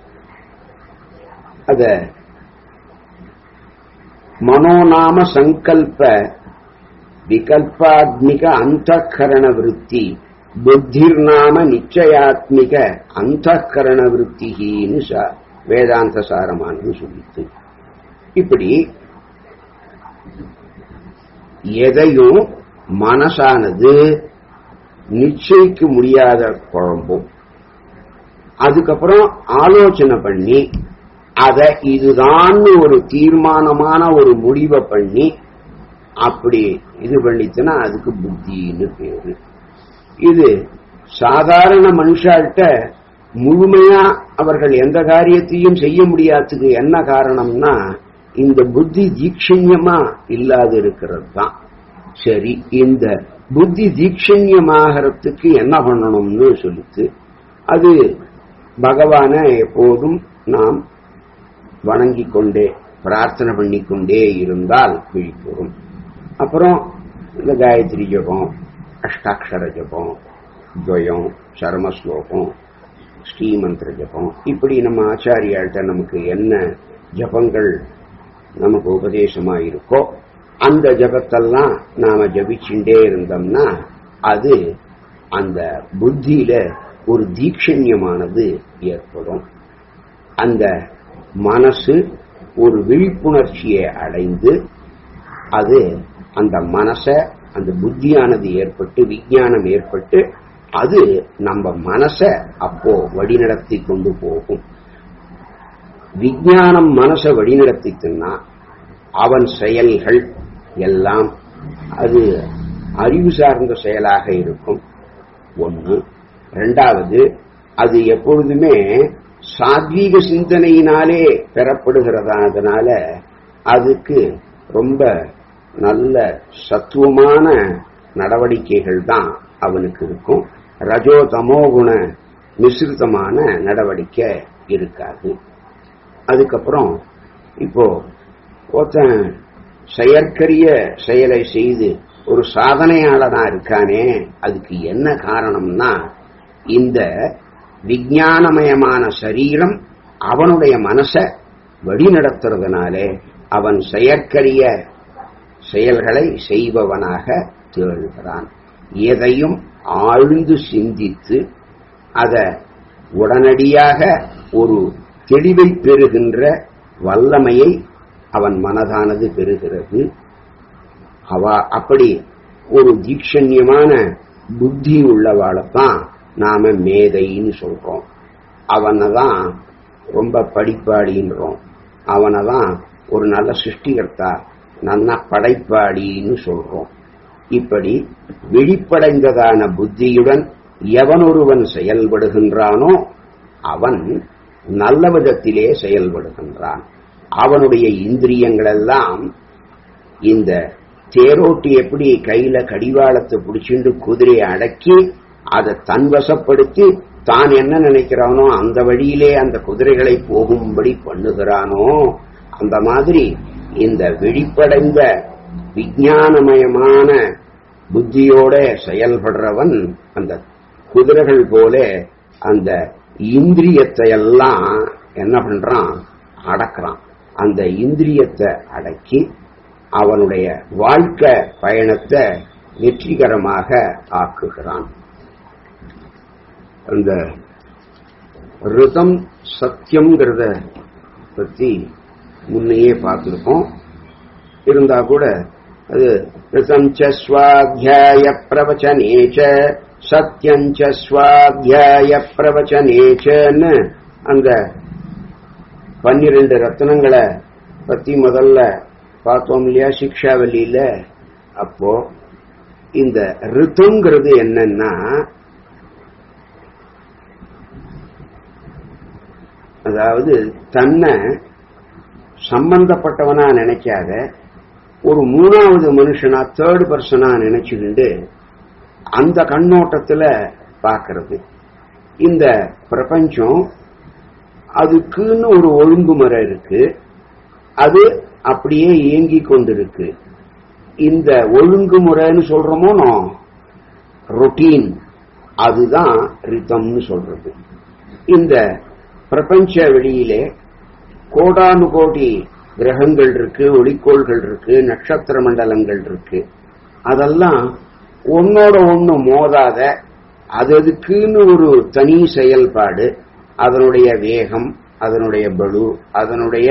அத மனோநாம சங்கல்ப விகல்பாத்மிக அந்தகரண விருத்தி புத்திர்நாம நிச்சயாத்மிக அந்தகரண விருத்தின்னு வேதாந்த சாரமானது சொல்லித்து இப்படி எதையும் மனசானது நிச்சயிக்க முடியாத குழம்பும் அதுக்கப்புறம் ஆலோசனை பண்ணி அதை இதுதான் ஒரு தீர்மானமான ஒரு முடிவை பண்ணி அப்படி இது பண்ணிச்சுன்னா அதுக்கு புத்தின்னு பேரு இது சாதாரண மனுஷால்கிட்ட முழுமையா அவர்கள் எந்த காரியத்தையும் செய்ய முடியாததுக்கு என்ன காரணம்னா இந்த புத்தி தீட்சண்யமா இல்லாது இருக்கிறது தான் சரி இந்த புத்தி தீட்சண்யமாகறதுக்கு என்ன பண்ணணும்னு சொல்லித்து அது பகவான எப்போதும் நாம் வணங்கிக் கொண்டே பிரார்த்தனை பண்ணிக்கொண்டே இருந்தால் விழிப்புறும் அப்புறம் இந்த காயத்ரி ஜபம் அஷ்டாட்சர ஜபம் துவயம் சர்ம ஸ்லோகம் ஸ்ரீமந்திர ஜபம் இப்படி நம்ம ஆச்சாரியாள்கிட்ட நமக்கு என்ன ஜபங்கள் நமக்கு உபதேசமா இருக்கோ அந்த ஜபத்தெல்லாம் நாம ஜபிச்சுட்டே இருந்தோம்னா அது அந்த புத்தியில ஒரு தீட்சண்யமானது ஏற்படும் அந்த மனசு ஒரு விழிப்புணர்ச்சியை அடைந்து அது அந்த மனச அந்த புத்தியானது ஏற்பட்டு விஞ்ஞானம் ஏற்பட்டு அது நம்ம மனச அப்போ வழிநடத்தி கொண்டு போகும் விஞ்ஞானம் மனச வழிநடத்தித்துன்னா அவன் செயல்கள் எல்லாம் அது அறிவு சார்ந்த செயலாக இருக்கும் ஒன்று ரெண்டாவது அது எப்பொழுதுமே சாத்வீக சிந்தனையினாலே பெறப்படுகிறதானதுனால அதுக்கு ரொம்ப நல்ல சத்துவமான நடவடிக்கைகள் தான் அவனுக்கு இருக்கும் ரஜோ தமோ குண மிஸ்ரிதமான நடவடிக்கை இருக்காது அதுக்கப்புறம் இப்போ ஒருத்தன் செயற்கரிய செயலை செய்து ஒரு சாதனையாளனா இருக்கானே அதுக்கு என்ன காரணம்னா இந்த விஞ்ஞானமயமான சரீரம் அவனுடைய மனச வழிநடத்துறதுனாலே அவன் செயற்கரிய செயல்களை செய்பவனாக திகழ்கிறான் எதையும் ஆழ்ந்து சிந்தித்து அத உடனடியாக ஒரு தெளிவை பெறுகின்ற வல்லமையை அவன் மனதானது பெறுகிறது அவ அப்படி ஒரு தீட்சண்யமான புத்தி உள்ளவாளைத்தான் நாம மேதைன்னு சொல்றோம் அவனை தான் ரொம்ப படிப்பாடின்றோம் அவனை தான் ஒரு நல்ல சிருஷ்டிகர்த்தா நல்ல படைப்பாடின்னு சொல்றோம் இப்படி விழிப்படைந்ததான புத்தியுடன் எவனொருவன் செயல்படுகின்றானோ அவன் நல்ல விதத்திலே செயல்படுகின்றான் அவனுடைய இந்திரியங்கள் எல்லாம் இந்த தேரோட்டி எப்படி கையில கடிவாளத்தை பிடிச்சிட்டு குதிரையை அடக்கி அதை தன்வசப்படுத்தி தான் என்ன நினைக்கிறானோ அந்த வழியிலே அந்த குதிரைகளை போகும்படி பண்ணுகிறானோ அந்த மாதிரி இந்த வெளிப்படைந்த விஞ்ஞானமயமான புத்தியோட செயல்படுறவன் அந்த குதிரைகள் போல அந்த இந்திரியத்தை எல்லாம் என்ன பண்றான் அடக்கிறான் அந்த இந்திரியத்தை அடக்கி அவனுடைய வாழ்க்கை பயணத்தை வெற்றிகரமாக ஆக்குகிறான் அந்த ரிதம் சத்தியம்ங்கிறத பத்தி முன்னையே பார்த்திருக்கோம் இருந்தா கூட அது ரிதம் சுவாத்தியாய பிரவச்சனேச்ச சத்தியஞ்ச சுவாத்தியாய பிரவச்சனேச்சன்னு அந்த பன்னிரண்டு ரத்னங்களை பத்தி முதல்ல பார்த்தோம் இல்லையா சிக்ஷாவலியில அப்போ இந்த ரித்துங்கிறது என்னன்னா அதாவது தன்னை சம்பந்தப்பட்டவனா நினைக்காத ஒரு மூணாவது மனுஷனா தேர்ட் பர்சனா நினைச்சுக்கிண்டு அந்த கண்ணோட்டத்துல பார்க்கறது இந்த பிரபஞ்சம் அதுக்குன்னு ஒரு ஒழுங்குமுறை இருக்கு அது அப்படியே இயங்கி கொண்டிருக்கு இந்த ஒழுங்குமுறைன்னு சொல்றோமோ ரொட்டீன் அதுதான் ரிதம்னு சொல்றது இந்த பிரபஞ்ச வெளியிலே கோடானு கோடி கிரகங்கள் இருக்கு ஒளிக்கோள்கள் இருக்கு நட்சத்திர மண்டலங்கள் இருக்கு அதெல்லாம் ஒன்னோட ஒண்ணு மோதாத அது அதுக்குன்னு ஒரு தனி செயல்பாடு அதனுடைய வேகம் அதனுடைய பலு அதனுடைய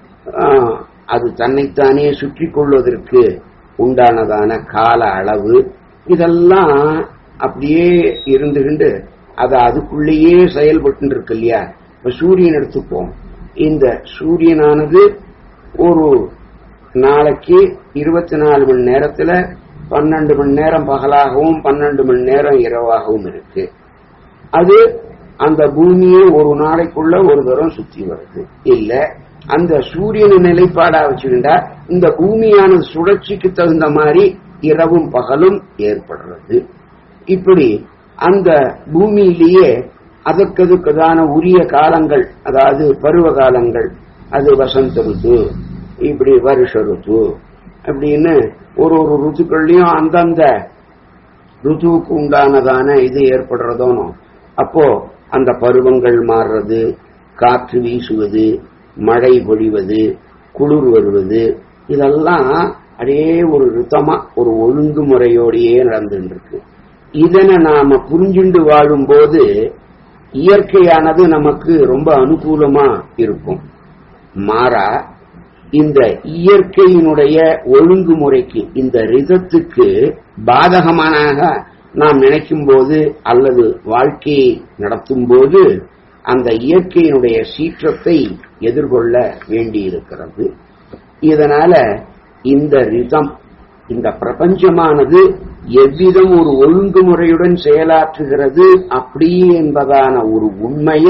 அது தன்னைத்தானே சுற்றி கொள்வதற்கு உண்டானதான கால அளவு இதெல்லாம் அப்படியே இருந்துகிண்டு அது அதுக்குள்ளேயே செயல்பட்டு இருக்கு இல்லையா இப்ப சூரியன் எடுத்துப்போம் இந்த சூரியனானது ஒரு நாளைக்கு இருபத்தி நாலு மணி நேரத்துல பன்னெண்டு மணி நேரம் பகலாகவும் பன்னெண்டு மணி நேரம் இரவாகவும் இருக்கு அது அந்த பூமியை ஒரு நாளைக்குள்ள ஒரு தரம் சுத்தி வருது இல்ல அந்த சூரியனை நிலைப்பாடா வச்சுக்கிட்டா இந்த பூமியானது சுழற்சிக்கு தகுந்த மாதிரி இரவும் பகலும் ஏற்படுறது இப்படி அந்த பூமியிலேயே அதற்கதுக்குதான உரிய காலங்கள் அதாவது பருவ காலங்கள் அது வசந்த ருத்து இப்படி வருஷ ருத்து அப்படின்னு ஒரு ஒரு ருத்துக்கள்லயும் அந்தந்த ருத்துவுக்கு உண்டானதான இது ஏற்படுறதோனோ அப்போ அந்த பருவங்கள் மாறுறது காற்று வீசுவது மழை பொழிவது குளிர் வருவது இதெல்லாம் அப்படியே ஒரு ருத்தமா ஒரு ஒழுங்குமுறையோடையே நடந்துட்டு இருக்கு இதனை நாம புரிஞ்சுண்டு வாழும்போது இயற்கையானது நமக்கு ரொம்ப அனுகூலமா இருக்கும் மாறா இந்த இயற்கையினுடைய ஒழுங்குமுறைக்கு இந்த ரிதத்துக்கு பாதகமானாக நாம் நினைக்கும் போது அல்லது வாழ்க்கையை நடத்தும் போது அந்த இயற்கையினுடைய சீற்றத்தை எதிர்கொள்ள வேண்டியிருக்கிறது இதனால இந்த ரிதம் இந்த பிரபஞ்சமானது எவ்விதம் ஒரு ஒழுங்குமுறையுடன் செயலாற்றுகிறது அப்படி என்பதான ஒரு உண்மைய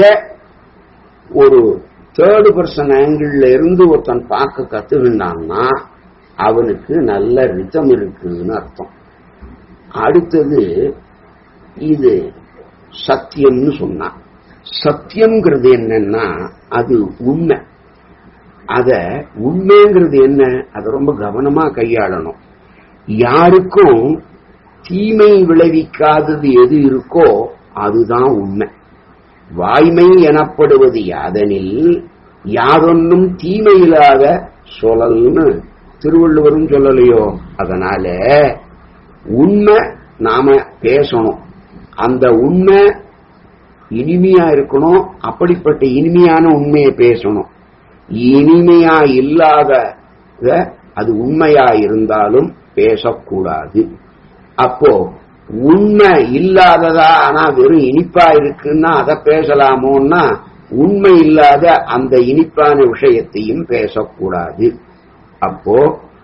ஒரு தேர்டு பர்சன் ஆங்கிள் இருந்து ஒருத்தன் பார்க்க கத்துக்கிட்டான்னா அவனுக்கு நல்ல ரிதம் இருக்குன்னு அர்த்தம் அடுத்தது இது சத்தியம்னு சொன்னான் சத்தியம்ங்கிறது என்னன்னா அது உண்மை அத உண்மைங்கிறது என்ன அதை ரொம்ப கவனமா கையாளணும் யாருக்கும் தீமை விளைவிக்காதது எது இருக்கோ அதுதான் உண்மை வாய்மை எனப்படுவது யாதனில் யாதொன்னும் தீமையில்லாத சொல்லல்னு திருவள்ளுவரும் சொல்லலையோ அதனால உண்மை நாம பேசணும் அந்த உண்மை இனிமையா இருக்கணும் அப்படிப்பட்ட இனிமையான உண்மையை பேசணும் இனிமையா இல்லாத அது உண்மையா இருந்தாலும் பேசக்கூடாது அப்போ உண்மை இல்லாததா ஆனா வெறும் இனிப்பா இருக்குன்னா அதை பேசலாமோன்னா உண்மை இல்லாத அந்த இனிப்பான விஷயத்தையும் பேசக்கூடாது அப்போ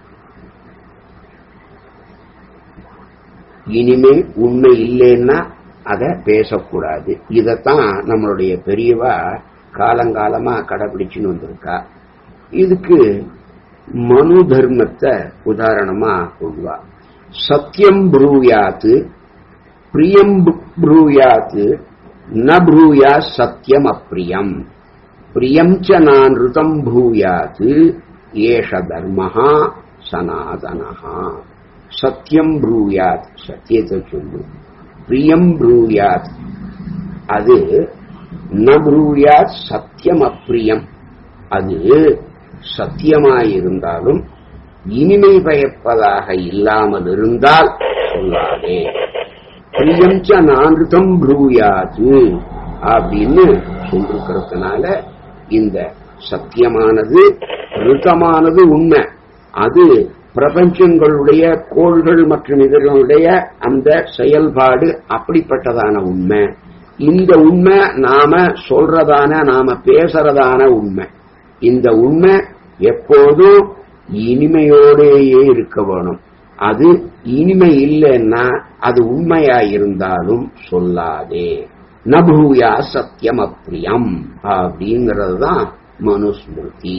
இனிமே உண்மை இல்லைன்னா அத பேசக்கூடாது இதத்தான் நம்மளுடைய பெரியவா காலங்காலமா கடைபிடிச்சுன்னு வந்திருக்கா இதுக்கு மனு தர்மத்தை உதாரணமா கொள்வா சத்தியம் ப்ரூயாத்து பிரியம் ப்ரூயாத்து ந ப்ரூயா சத்தியம் அப்பிரியம் பிரியம் ச நான் ருதம் ப்ரூயாத்து ஏஷ தர்மஹா சனாதனஹா சத்தியம் ப்ரூயாத் சத்தியத்தை சொல்லு பிரியம் ப்ரூயாத் அது ந ப்ரூயாத் சத்தியம் அப்பிரியம் அது சத்தியமாயிருந்தாலும் இனிமை பயப்பதாக இல்லாமல் இருந்தால் சொல்லாதே பிரியம் ச நான்ருதம் ப்ரூயாது அப்படின்னு சொல்லிருக்கிறதுனால இந்த சத்தியமானது ருதமானது உண்மை அது பிரபஞ்சங்களுடைய கோள்கள் மற்றும் இதர்களுடைய அந்த செயல்பாடு அப்படிப்பட்டதான உண்மை இந்த உண்மை நாம சொல்றதான நாம பேசுறதான உண்மை இந்த உண்மை எப்போதும் இனிமையோடேயே இருக்க வேணும் அது இனிமை இல்லைன்னா அது உண்மையா இருந்தாலும் சொல்லாதே நபூயா சத்தியம் அப்பிரியம் அப்படிங்கிறது தான் மனுஸ்மிருதி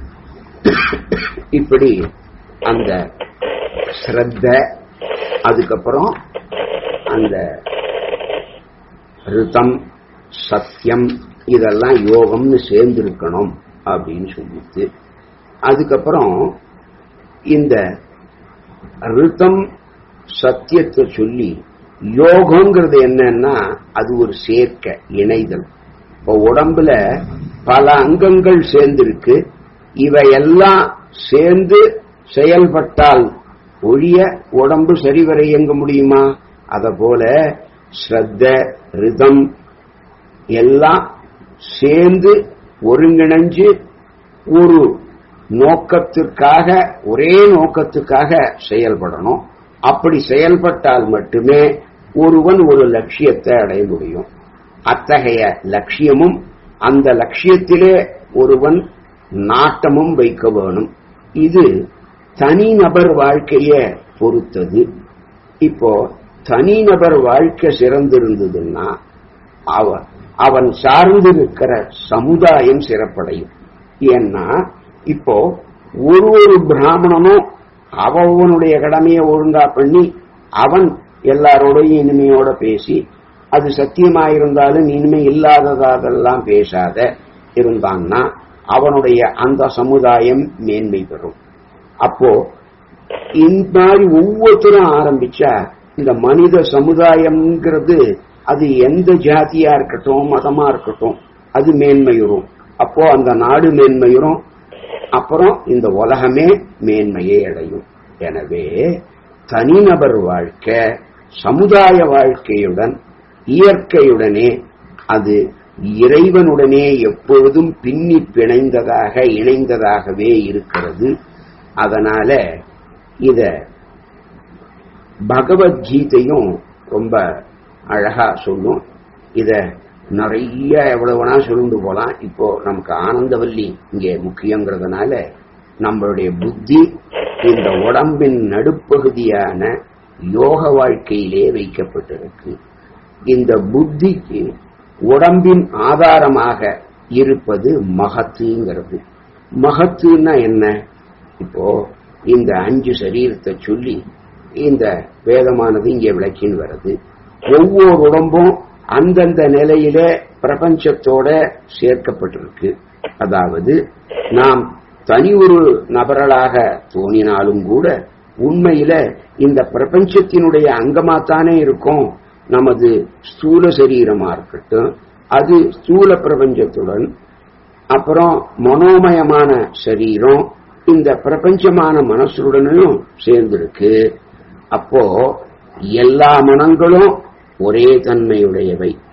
இப்படி அந்த ஸ்ரத்த அதுக்கப்புறம் அந்த ரிதம் சத்தியம் இதெல்லாம் யோகம்னு சேர்ந்திருக்கணும் அப்படின்னு சொல்லிட்டு அதுக்கப்புறம் இந்த ரிதம் சத்தியத்தை சொல்லி யோகங்கிறது என்னன்னா அது ஒரு சேர்க்க இணைதல் இப்போ உடம்புல பல அங்கங்கள் சேர்ந்திருக்கு இவையெல்லாம் சேர்ந்து செயல்பட்டால் ஒழிய உடம்பு சரிவர இயங்க முடியுமா அத போல ஸ்ரத்த ரிதம் எல்லாம் சேர்ந்து ஒருங்கிணைஞ்சு ஒரு நோக்கத்திற்காக ஒரே நோக்கத்துக்காக செயல்படணும் அப்படி செயல்பட்டால் மட்டுமே ஒருவன் ஒரு லட்சியத்தை அடைய முடியும் அத்தகைய லட்சியமும் அந்த லட்சியத்திலே ஒருவன் நாட்டமும் வைக்க வேணும் இது தனிநபர் வாழ்க்கைய பொறுத்தது இப்போ தனிநபர் வாழ்க்கை சிறந்திருந்ததுன்னா அவன் அவன் சார்ந்திருக்கிற சமுதாயம் சிறப்படையும் ஏன்னா இப்போ ஒரு ஒரு பிராமணனும் அவனுடைய கடமையை ஒழுங்கா பண்ணி அவன் எல்லாரோடையும் இனிமையோட பேசி அது சத்தியமாயிருந்தாலும் இனிமை இல்லாததாகலாம் பேசாத இருந்தான்னா அவனுடைய அந்த சமுதாயம் மேன்மை பெறும் அப்போ இந்த மாதிரி ஒவ்வொருத்தரும் ஆரம்பிச்சா இந்த மனித சமுதாயம்ங்கிறது அது எந்த ஜாதியா இருக்கட்டும் மதமா இருக்கட்டும் அது மேன்மையுறும் அப்போ அந்த நாடு மேன்மையுறும் அப்புறம் இந்த உலகமே மேன்மையை அடையும் எனவே தனிநபர் வாழ்க்கை சமுதாய வாழ்க்கையுடன் இயற்கையுடனே அது இறைவனுடனே எப்பொழுதும் பின்னி பிணைந்ததாக இணைந்ததாகவே இருக்கிறது அதனால இத பகவத்கீதையும் ரொம்ப அழகா சொல்லும் இத நிறைய எவ்வளவுனா சொல்லிட்டு போலாம் இப்போ நமக்கு ஆனந்தவல்லி இங்கே முக்கியங்கிறதுனால நம்மளுடைய புத்தி இந்த உடம்பின் நடுப்பகுதியான யோக வாழ்க்கையிலே வைக்கப்பட்டிருக்கு இந்த புத்திக்கு உடம்பின் ஆதாரமாக இருப்பது மகத்துங்கிறது மகத்துன்னா என்ன இப்போ இந்த அஞ்சு சரீரத்தை சொல்லி இந்த வேதமானது இங்கே விளக்கின்னு வருது ஒவ்வொரு உடம்பும் அந்தந்த நிலையிலே பிரபஞ்சத்தோட சேர்க்கப்பட்டிருக்கு அதாவது நாம் தனி ஒரு நபர்களாக தோணினாலும் கூட உண்மையில இந்த பிரபஞ்சத்தினுடைய அங்கமாத்தானே இருக்கும் நமது ஸ்தூல சரீரமா இருக்கட்டும் அது ஸ்தூல பிரபஞ்சத்துடன் அப்புறம் மனோமயமான சரீரம் இந்த பிரபஞ்சமான மனசுடனும் சேர்ந்திருக்கு அப்போ எல்லா மனங்களும் ஒரே தன்மையுடையவை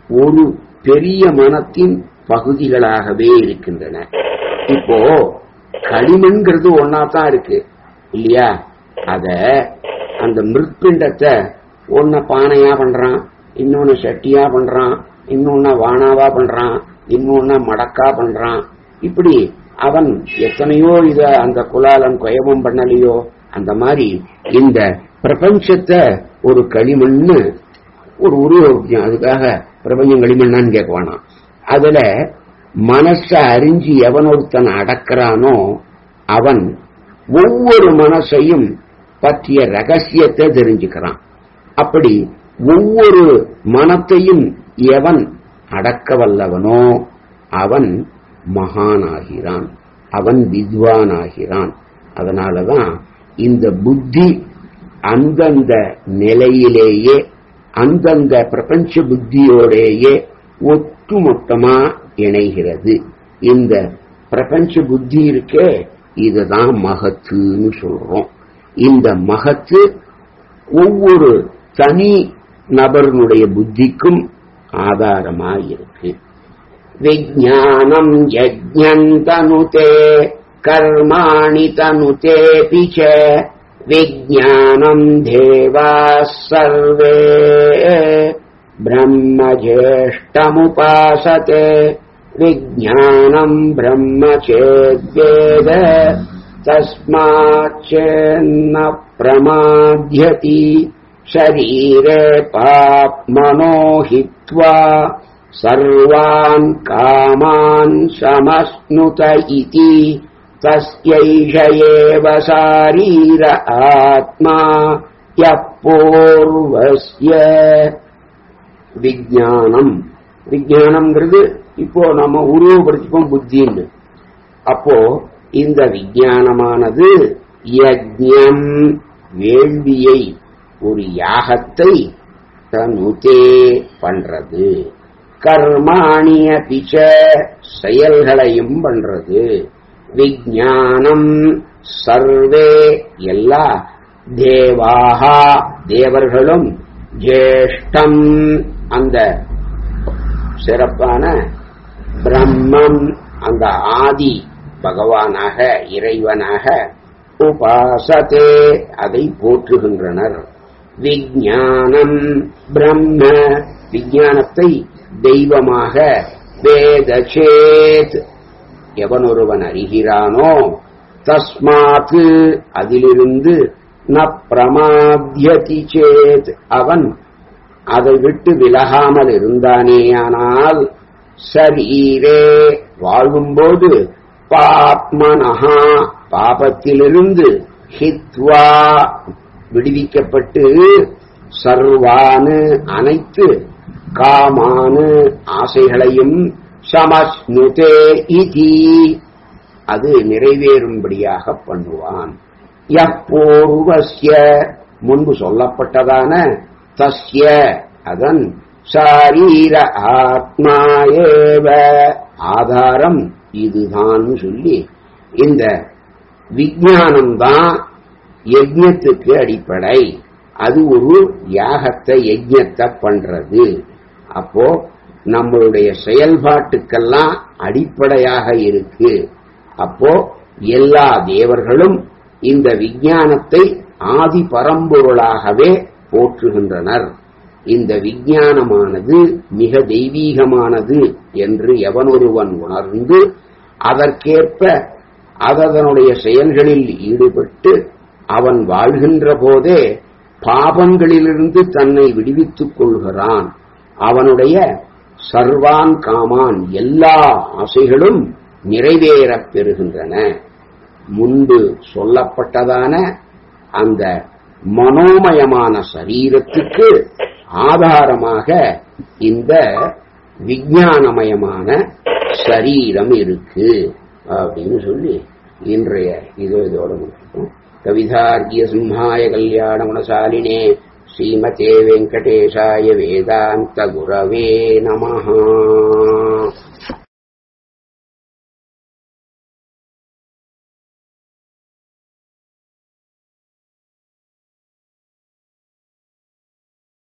ஒரு பெரிய மனத்தின் பகுதிகளாகவே இருக்கின்றன இப்போ களிமண்ங்கிறது ஒன்னாதான் இருக்கு இல்லையா அத அந்த மிருத்பிண்டத்தை ஒன்ன பானையா பண்றான் இன்னொன்னு சட்டியா பண்றான் இன்னொன்னு வானாவா பண்றான் இன்னொன்னு மடக்கா பண்றான் இப்படி அவன் எத்தனையோ இத அந்த குலாலம் கொயவம் பண்ணலையோ அந்த மாதிரி இந்த பிரபஞ்சத்தை ஒரு களிமண்ணு ஒரு உருவம் அதுக்காக பிரபஞ்சம் களிமண்ணான்னு கேட்க வேணாம் அதுல மனச அறிஞ்சு எவன் ஒருத்தன் அடக்கிறானோ அவன் ஒவ்வொரு மனசையும் பற்றிய ரகசியத்தை தெரிஞ்சுக்கிறான் அப்படி ஒவ்வொரு மனத்தையும் எவன் அடக்க வல்லவனோ அவன் மகானாகிறான் அவன் வித்வானாகிறான் அதனாலதான் இந்த புத்தி அந்தந்த நிலையிலேயே அந்தந்த பிரபஞ்ச புத்தியோடேயே ஒட்டுமொத்தமா இணைகிறது இந்த பிரபஞ்ச புத்தி இருக்கே இதுதான் மகத்துன்னு சொல்றோம் இந்த மகத்து ஒவ்வொரு தனி நபர்களுடைய புத்திக்கும் ஆதாரமா இருக்கு விஜானம் யஜ்ஞம் தனுதே கர்மாணி தனுதேபி ச விஜானம் தேவா சர்வே ब्रह्मज्येष्ठमुपासते विज्ञानम् ब्रह्म चेद्वेद तस्माच्चेन्न प्रमाध्यति शरीरे पाप्मनो हित्वा सर्वान् कामान् समश्नुत इति तस्यैष एव शारीर आत्मा यः पूर्वस्य விஜானம் விஜானம்ங்கிறது இப்போ நம்ம உருவப்படுத்திப்போம் புத்தின்னு அப்போ இந்த விஜானமானது யஜ்யம் வேள்வியை ஒரு யாகத்தை தனுதே பண்றது கர்மாணிய பிச்ச செயல்களையும் பண்றது விஜானம் சர்வே எல்லா தேவாகா தேவர்களும் ஜேஷ்டம் அந்த சிறப்பான பிரம்மம் அந்த ஆதி பகவானாக இறைவனாக உபாசத்தே அதை போற்றுகின்றனர் விஜானம் பிரம்ம விஜானத்தை தெய்வமாக வேதச்சேத் எவன் ஒருவன் அறிகிறானோ தஸ்மாத்து அதிலிருந்து ந பிரமாத்தியதி சேத் அவன் அதை விட்டு விலகாமல் இருந்தானேயானால் சரீரே வாழும்போது பாப்மனஹா பாபத்திலிருந்து ஹித்வா விடுவிக்கப்பட்டு சர்வானு அனைத்து காமானு ஆசைகளையும் சமஸ்னுதே இதி அது நிறைவேறும்படியாக பண்ணுவான் எப்பூர்வசிய முன்பு சொல்லப்பட்டதான தஸ்ய அதன் சாரீர ஆத்மாயேவ ஆதாரம் இதுதான் சொல்லி இந்த விஜானம்தான் யஜ்ஞத்துக்கு அடிப்படை அது ஒரு யாகத்தை யஜ்ஞத்தை பண்றது அப்போ நம்மளுடைய செயல்பாட்டுக்கெல்லாம் அடிப்படையாக இருக்கு அப்போ எல்லா தேவர்களும் இந்த விஞ்ஞானத்தை ஆதி பரம்பொருளாகவே போற்றுகின்றனர் இந்த விஞ்ஞானமானது மிக தெய்வீகமானது என்று எவனொருவன் உணர்ந்து அதற்கேற்ப அதனுடைய செயல்களில் ஈடுபட்டு அவன் வாழ்கின்ற போதே பாபங்களிலிருந்து தன்னை விடுவித்துக் கொள்கிறான் அவனுடைய சர்வான் காமான் எல்லா ஆசைகளும் நிறைவேறப் பெறுகின்றன முன்பு சொல்லப்பட்டதான அந்த மனோமயமான சரீரத்துக்கு ஆதாரமாக இந்த விஞ்ஞானமயமான சரீரம் இருக்கு அப்படின்னு சொல்லி இன்றைய இதோ இதோட முடிச்சுப்போம் கவிதார்கிய சிம்ஹாய கல்யாண குணசாலினே ஸ்ரீமதே வெங்கடேஷாய வேதாந்த குரவே நமஹா